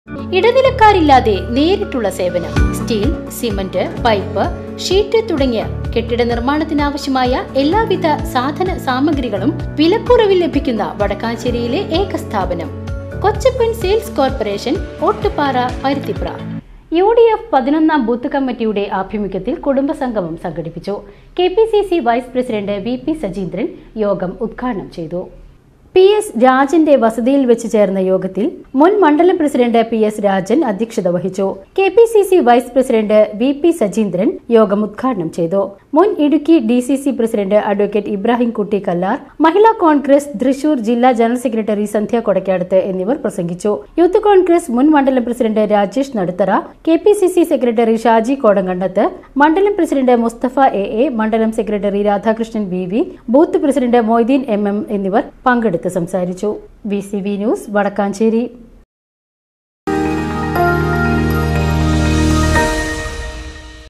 ഇടനിലക്കാരില്ലാതെ നേരിട്ടുള്ള സേവനം steel cement pipe sheet തുടങ്ങിയ കെട്ടിട നിർമ്മാണത്തിനാവശ്യമായ എല്ലാവിധ സാധന സാമഗ്രികളും വിലക്കുറവിൽ ലഭിക്കുന്ന വടക്കാഞ്ചേരിയിലെ ഏക സ്ഥാപനം Kochappan sales corporation Ottupara Paruthipra U D F പതിനൊന്നാം ബൂത്ത് കമ്മിറ്റിയുടെ ആഭിമുഖ്യത്തിൽ കുടുംബസംഗമം സംഘടിപ്പിച്ചു K P C C vice president V P Sajeendran യോഗം ഉദ്ഘാടനം ചെയ്തു പി എസ് രാജന്റെ വസതിയിൽ വെച്ച് ചേർന്ന യോഗത്തിൽ മുൻ മണ്ഡലം പ്രസിഡന്റ് പി എസ് രാജൻ അധ്യക്ഷത വഹിച്ചു K P C C vice president V P Sajeendran യോഗം ഉദ്ഘാടനം ചെയ്തു മുൻ Idukki D C C president advocate Ibrahim Kutty Kallar മഹിളാ കോൺഗ്രസ് തൃശൂർ ജില്ലാ ജനറൽ സെക്രട്ടറി സന്ധ്യ കൊടക്കാടത്ത് എന്നിവർ പ്രസംഗിച്ചു യൂത്ത് കോൺഗ്രസ് മുൻ മണ്ഡലം president Rajesh Naduthara K P C C secretary Shaji Kodankandath മണ്ഡലം പ്രസിഡന്റ് മുസ്തഫ എ എ മണ്ഡലം secretary Radhakrishnan B V booth president Moideen M M എന്നിവർ പങ്കെടുത്ത് സംസാരിച്ചു B C V news Vadakkanchery